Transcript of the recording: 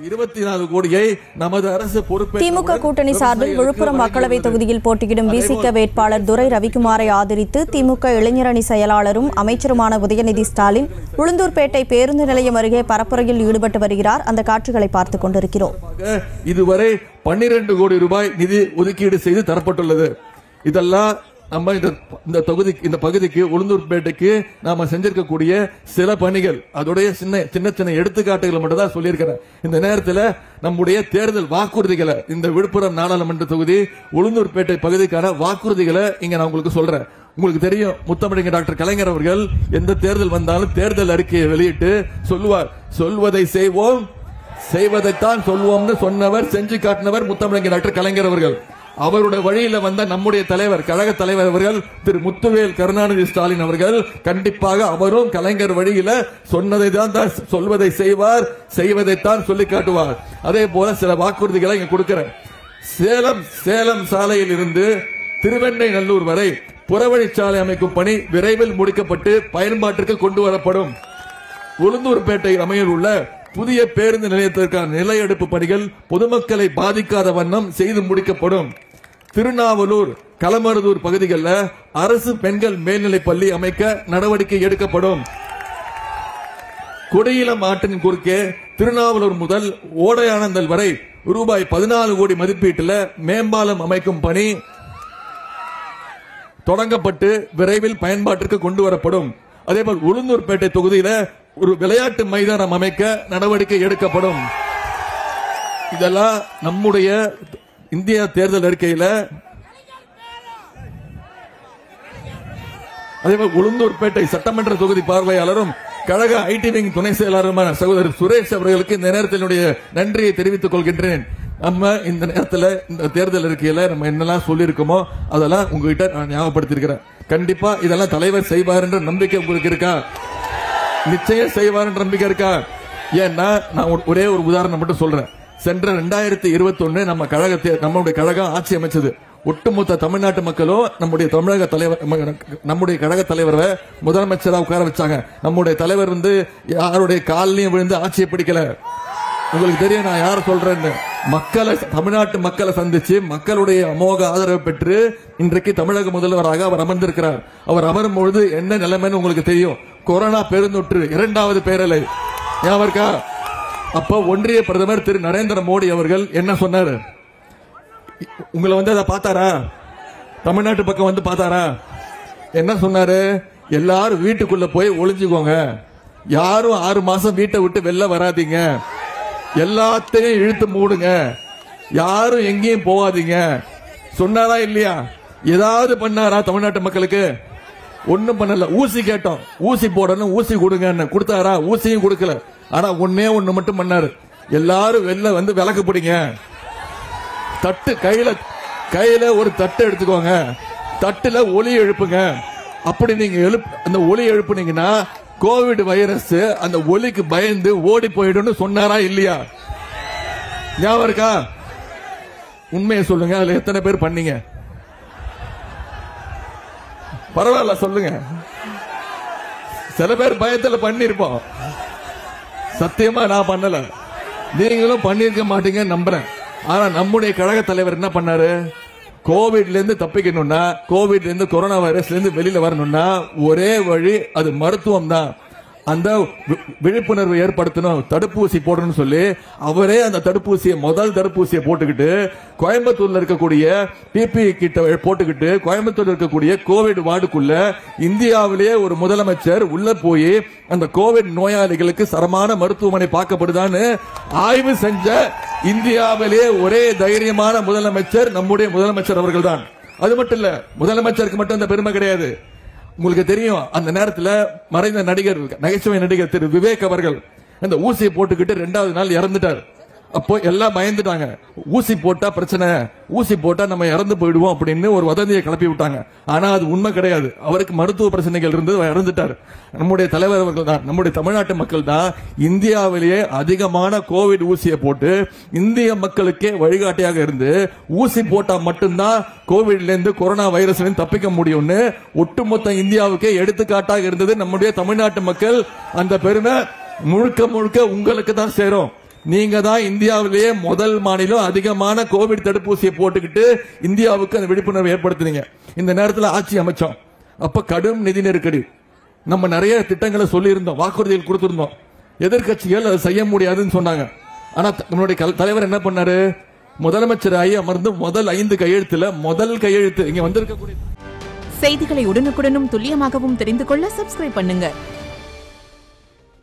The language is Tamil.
இருபத்தி நாலு கோடியை நமது அரசு பொறுப்பேற்ற திமுக கூட்டணி சார்பில் விழுப்புரம் மக்களவை தொகுதியில் போட்டியிடும் விசிக வேட்பாளர் துரை ரவிக்குமாரை ஆதரித்து திமுக இளைஞரணி செயலாளரும் அமைச்சருமான உதயநிதி ஸ்டாலின் உளுந்தூர்பேட்டை பேருந்து நிலையம் அருகே பரப்புரையில் ஈடுபட்டு வருகிறார் அந்த காட்சிகளை பார்த்துக் கொண்டிருக்கிறோம் இதுவரை பன்னிரண்டு கோடி ரூபாய் நிதி ஒதுக்கீடு செய்து தரப்பட்டுள்ளது இதெல்லாம் நம்ம இந்த இந்த தொகுதி இந்த பகுதிக்கு உளுந்தூர்பேட்டைக்கு நாம செஞ்சிருக்கக்கூடிய சில பணிகள் அதோடைய சின்ன சின்ன சின்ன எடுத்துக்காட்டுகளை மட்டும் தான் சொல்லியிருக்கிறேன் இந்த நேரத்தில் நம்முடைய தேர்தல் வாக்குறுதிகளை இந்த விழுப்புரம் நாடாளுமன்ற தொகுதி உளுந்தூர்பேட்டை பகுதிக்கான வாக்குறுதிகளை இங்க நான் உங்களுக்கு சொல்றேன் உங்களுக்கு தெரியும் முத்தமிழங்க டாக்டர் கலைஞர் அவர்கள் எந்த தேர்தல் வந்தாலும் தேர்தல் அறிக்கையை வெளியிட்டு சொல்லுவார் சொல்வதை செய்வோம் செய்வதைத்தான் சொல்வோம்னு சொன்னவர் செஞ்சு காட்டினவர் முத்தமிழங்க டாக்டர் கலைஞர் அவர்கள் அவருடைய வழியில வந்த நம்முடைய தலைவர் கழக தலைவர் அவர்கள் திரு முத்துவேல் கருணாநிதி ஸ்டாலின் அவர்கள் கண்டிப்பாக அவரும் கலைஞர் வழியில சொன்னதை தான் தான் சொல்வதை செய்வார் செய்வதைத்தான் சொல்லி காட்டுவார் அதே போல சில வாக்குறுதிகளை இங்க கொடுக்கிறேன் சேலம் சேலம் சாலையில் இருந்து திருவெண்ணை நல்லூர் வரை புறவழிச்சாலை அமைக்கும் பணி விரைவில் முடிக்கப்பட்டு பயன்பாட்டிற்கு கொண்டு வரப்படும் உளுந்தூர்பேட்டை அமையில் உள்ள புதிய பேருந்து நிலையத்திற்கான நில எடுப்பு பணிகள் பொதுமக்களை பாதிக்காத வண்ணம் செய்து முடிக்கப்படும் திருநாவலூர் களமருதூர் பகுதிகளில் அரசு பெண்கள் மேல்நிலைப் பள்ளி அமைக்க நடவடிக்கை எடுக்கப்படும் கொடியிலம் ஆற்றின் குறுக்கே திருநாவலூர் முதல் ஓடையானந்தல் வரை ரூபாய் பதினாலு கோடி மதிப்பீட்டில் மேம்பாலம் அமைக்கும் பணி தொடங்கப்பட்டு விரைவில் பயன்பாட்டிற்கு கொண்டு வரப்படும் அதேபோல் உளுந்தூர்பேட்டை தொகுதியில ஒரு விளையாட்டு மைதானம் அமைக்க நடவடிக்கை எடுக்கப்படும் இதெல்லாம் நம்முடைய இந்திய தேர்தல் அறிக்கையில அதேபோல் உளுந்தூர்பேட்டை சட்டமன்ற தொகுதி பார்வையாளரும் கழக ஐடி விங் துணை செயலாளருமான சகோதரர் சுரேஷ் அவர்களுக்கு இந்த நேரத்தில் என்னுடைய நன்றியை தெரிவித்துக் கொள்கின்றேன் நம்ம இந்த நேரத்தில் இந்த தேர்தல் அறிக்கையில நம்ம என்னெல்லாம் சொல்லியிருக்கோமோ அதெல்லாம் உங்ககிட்ட நான் ஞாபகப்படுத்தியிருக்கிறேன் கண்டிப்பா இதெல்லாம் தலைவர் செய்வார் என்ற நம்பிக்கை உங்களுக்கு இருக்கா நிச்சயம் செய்வார் என்ற நம்பிக்கை இருக்கா ஏன்னா நான் ஒரு- ஒரே ஒரு உதாரணம் மட்டும் சொல்றேன் சென்ற ரெண்டாயிரத்தி இருபத்தி நம்ம கழகத்தை நம்முடைய கழகம் ஆட்சி அமைச்சது ஒட்டுமொத்த தமிழ்நாட்டு மக்களும் நம்முடைய தமிழக தலைவர் நம்ம- நம்முடைய கழக தலைவரை முதலமைச்சரா உட்கார வச்சாங்க நம்முடைய தலைவர் வந்து யாருடைய காலையும் விழுந்து ஆட்சியை பிடிக்கல உங்களுக்கு தெரியும் நான் யார சொல்றேன்னு மக்களை தமிழ்நாட்டு மக்களை சந்திச்சு மக்களுடைய அமோக ஆதரவு பெற்று இன்றைக்கு தமிழக முதல்வராக அவர் அமர்ந்திருக்கிறார் அவர் அமரும் பொழுது என்ன நிலைமைன்னு உங்களுக்கு தெரியும் கொரோனா பெருந்தொற்று இரண்டாவது பேரலை ஞாபகம் இருக்கா அப்போ ஒன்றிய பிரதமர் திரு நரேந்திர மோடி அவர்கள் என்ன சொன்னாரு உங்களை வந்து அதை பார்த்தாரா தமிழ்நாட்டு பக்கம் வந்து பார்த்தாரா என்ன சொன்னாரு எல்லாரும் வீட்டுக்குள்ள போய் ஒளிஞ்சுக்கோங்க யாரும் ஆறு மாசம் வீட்டை விட்டு வெளில வராதீங்க எல்லாத்தையும் இழுத்து மூடுங்க யாரும் எங்கேயும் போகாதீங்க சொன்னாரா இல்லையா ஏதாவது பண்ணாரா தமிழ்நாட்டு மக்களுக்கு ஒண்ணும் பண்ணல ஊசி கேட்டோம் ஊசி போடணும் ஊசி கொடுங்க கொடுத்தாரா ஊசியும் கொடுக்கல ஆனா ஒன்னே ஒண்ணு மட்டும் பண்ணாரு எல்லாரும் வெளில வந்து விளக்கு பிடிங்க தட்டு கையில கையில ஒரு தட்டு எடுத்துக்கோங்க தட்டுல ஒலி எழுப்புங்க அப்படி நீங்க எழுப்பு அந்த ஒலி எழுப்புனீங்கன்னா கோவிட் வைரஸ் அந்த ஒலிக்கு பயந்து ஓடி போயிடும்னு சொன்னாரா இல்லையா ஞாபகம் இருக்கா உண்மையை சொல்லுங்க அதுல எத்தனை பேர் பண்ணீங்க பரவாயில்ல சொல்லுங்க சில பேர் பயத்துல பண்ணிருப்போம் சத்தியமா நான் பண்ணல நீங்களும் பண்ணிருக்க மாட்டீங்க நம்புறேன் ஆனா நம்முடைய கழக தலைவர் என்ன பண்ணாரு கோவிட்ல இருந்து தப்பிக்கணும்னா கோவிட்ல இருந்து கொரோனா வைரஸ்ல இருந்து வெளியில வரணும்னா ஒரே வழி அது மருத்துவம் தான் அந்த வி- விழிப்புணர்வு ஏற்படுத்தணும் தடுப்பூசி போடணும்னு சொல்லி அவரே அந்த தடுப்பூசியை முதல் தடுப்பூசியை போட்டுக்கிட்டு கோயம்புத்தூர்ல இருக்கக்கூடிய பிபி கிட்ட போட்டுக்கிட்டு கோயம்புத்தூர்ல இருக்கக்கூடிய கோவிட் வார்டுக்குள்ள இந்தியாவிலேயே ஒரு முதலமைச்சர் உள்ள போய் அந்த கோவிட் நோயாளிகளுக்கு சரமான மருத்துவமனை பார்க்கப்படுதான்னு ஆய்வு செஞ்ச இந்தியாவிலேயே ஒரே தைரியமான முதலமைச்சர் நம்முடைய முதலமைச்சர் அவர்கள்தான் அது மட்டும் இல்ல முதலமைச்சருக்கு மட்டும் அந்த பெருமை கிடையாது உங்களுக்கு தெரியும் அந்த நேரத்துல மறைந்த நடிகர் நகைச்சுவை நடிகர் திரு விவேக் அவர்கள் அந்த ஊசியை போட்டுக்கிட்டு ரெண்டாவது நாள் இறந்துட்டார் அப்போ எல்லாம் பயந்துட்டாங்க ஊசி போட்டா பிரச்சனை ஊசி போட்டா நம்ம இறந்து போயிடுவோம் அப்படின்னு ஒரு வதந்தியை கிளப்பி விட்டாங்க ஆனா அது உண்மை கிடையாது அவருக்கு மருத்துவ பிரச்சனைகள் இருந்து அவர் இறந்துட்டார் நம்முடைய தலைவர் அவர்கள் தான் நம்முடைய தமிழ்நாட்டு மக்கள் தான் இந்தியாவிலேயே அதிகமான கோவிட் ஊசியை போட்டு இந்திய மக்களுக்கே வழிகாட்டியாக இருந்து ஊசி போட்டா மட்டும்தான் கோவிட்ல இருந்து கொரோனா வைரஸ்ல இருந்து தப்பிக்க முடியும்னு ஒட்டுமொத்த இந்தியாவுக்கே எடுத்துக்காட்டாக இருந்தது நம்முடைய தமிழ்நாட்டு மக்கள் அந்த பெருமை முழுக்க முழுக்க உங்களுக்கு தான் சேரும் நீங்க தான் இந்தியாவிலேயே முதல் மாநிலம் அதிகமான கோவிட் தடுப்பூசியை போட்டுக்கிட்டு இந்தியாவுக்கு அந்த விழிப்புணர்வு ஏற்படுத்தினீங்க இந்த நேரத்தில் ஆட்சி அமைச்சோம் அப்ப கடும் நிதி நெருக்கடி நம்ம நிறைய திட்டங்களை சொல்லியிருந்தோம் வாக்குறுதிகள் கொடுத்திருந்தோம் எதிர்க்கட்சிகள் அதை செய்ய முடியாதுன்னு சொன்னாங்க ஆனா த- நம்மளுடைய கல்- தலைவர் என்ன பண்ணாரு முதலமைச்சர் ஆகி அமர்ந்து முதல் ஐந்து கையெழுத்துல முதல் கையெழுத்து இங்க வந்திருக்கக்கூடிய செய்திகளை உடனுக்குடனும் துல்லியமாகவும் தெரிந்து கொள்ள சப்ஸ்கிரைப் பண்ணுங்க